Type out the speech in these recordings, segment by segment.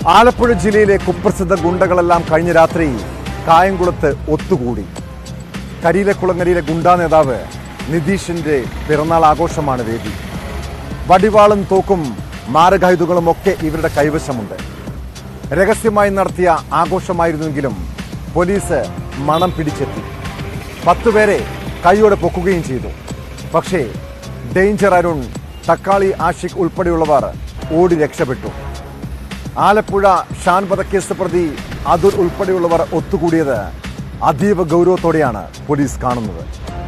ആലപ്പുഴ ജില്ലയിലെ കുപ്രസിദ്ധ ഗുണ്ടകളെല്ലാം കഴിഞ്ഞ രാത്രി കായംകുളത്ത് ഒത്തുകൂടി കരിയിലക്കുളങ്ങരയിലെ ഗുണ്ടാ നേതാവ് നിതീഷിന്റെ പിറന്നാൾ ആഘോഷമാണ് വേദി വടിവാളും തോക്കും മാരകായുധങ്ങളും ഒക്കെ ഇവരുടെ കൈവശമുണ്ട് രഹസ്യമായി നടത്തിയ ആഘോഷമായിരുന്നെങ്കിലും പോലീസ് മണം പിടിച്ചെത്തി പത്തുപേരെ കൈയോടെ പൊക്കുകയും ചെയ്തു പക്ഷേ ഡേഞ്ചർ അരുൺ തക്കാളി ആഷിഖ് ഉൾപ്പെടെയുള്ളവർ ഓടി രക്ഷപ്പെട്ടു ആലപ്പുഴ ഷാൻ വധക്കേസ് പ്രതി അതുൽ ഉൾപ്പെടെയുള്ളവർ ഒത്തുകൂടിയത് അതീവ ഗൗരവത്തോടെയാണ് പോലീസ് കാണുന്നത്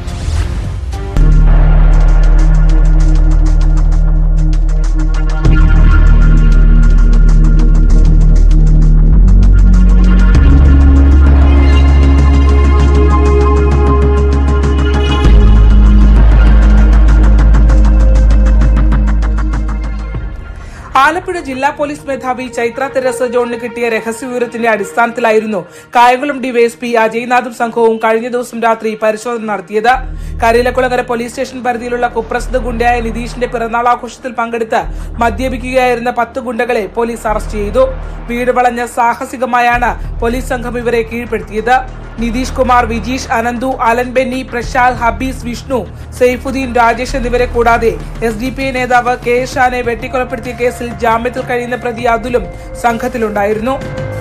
ആലപ്പുഴ ജില്ലാ പോലീസ് മേധാവി ചൈത്ര തെരേസ ജോണിന് കിട്ടിയ രഹസ്യവിവരത്തിന്റെ അടിസ്ഥാനത്തിലായിരുന്നു കായംകുളം ഡിവൈഎസ്പി അജയ്നാഥും സംഘവും കഴിഞ്ഞ ദിവസം രാത്രി പരിശോധന നടത്തിയത് കരിയിലക്കുളങ്ങര പോലീസ് സ്റ്റേഷൻ പരിധിയിലുള്ള കുപ്രസിദ്ധ ഗുണ്ടയായ നിതീഷിന്റെ പിറന്നാൾ ആഘോഷത്തിൽ പങ്കെടുത്ത് മദ്യപിക്കുകയായിരുന്ന പത്ത് ഗുണ്ടകളെ പോലീസ് അറസ്റ്റ് ചെയ്തു വീട് വളഞ്ഞ സാഹസികമായാണ് പോലീസ് സംഘം ഇവരെ കീഴ്പ്പെടുത്തിയത് നിതീഷ് കുമാർ വിജീഷ് അനന്തു അലൻ ബെന്നി പ്രശാൽ ഹബീസ് വിഷ്ണു സെയ്ഫുദ്ദീൻ രാജേഷ് എന്നിവരെ കൂടാതെ എസ് ഡി പി ഐ നേതാവ് കെ എസ് ഷാനെ വെട്ടിക്കൊലപ്പെടുത്തിയ കേസിൽ ജാമ്യത്തിൽ കഴിയുന്ന പ്രതി അതുലും സംഘത്തിലുണ്ടായിരുന്നു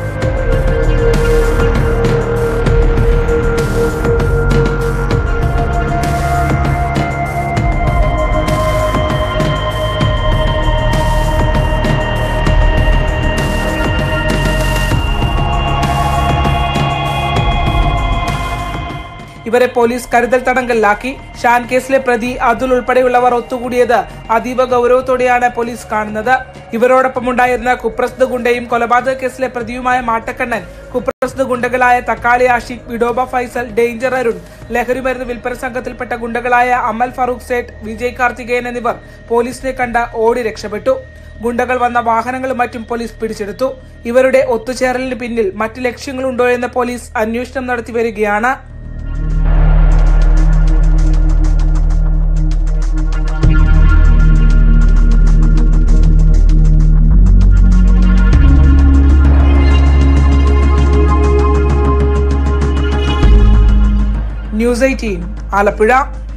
ഇവരെ പോലീസ് കരുതൽ തടങ്കലിലാക്കി ഷാൻ കേസിലെ പ്രതി അതുൽ ഉൾപ്പെടെയുള്ളവർ ഒത്തുകൂടിയത് അതീവ ഗൗരവത്തോടെയാണ് പോലീസ് കാണുന്നത് ഇവരോടൊപ്പം ഉണ്ടായിരുന്ന കുപ്രസിദ്ധ ഗുണ്ടയും കൊലപാതക കേസിലെ പ്രതിയുമായ മാട്ടക്കണ്ണൻ കുപ്രസിദ്ധ ഗുണ്ടകളായ തക്കാളി ആഷിഖ് വിഡോബ ഫൈസൽ ഡേഞ്ചർ അരുൺ ലഹരിമരുന്ന് വിൽപ്പന സംഘത്തിൽപ്പെട്ട ഗുണ്ടകളായ അമൽ ഫറൂഖ് സേഠ് വിജയ് കാർത്തികേയൻ എന്നിവർ പോലീസിനെ കണ്ട ഓടി രക്ഷപ്പെട്ടു ഗുണ്ടകൾ വന്ന വാഹനങ്ങളും മറ്റും പോലീസ് പിടിച്ചെടുത്തു ഇവരുടെ ഒത്തുചേരലിന് പിന്നിൽ മറ്റ് ലക്ഷ്യങ്ങളുണ്ടോ എന്ന് പോലീസ് അന്വേഷണം നടത്തി വരികയാണ് ന്യൂസ് എയ്റ്റീൻ ആലപ്പുഴ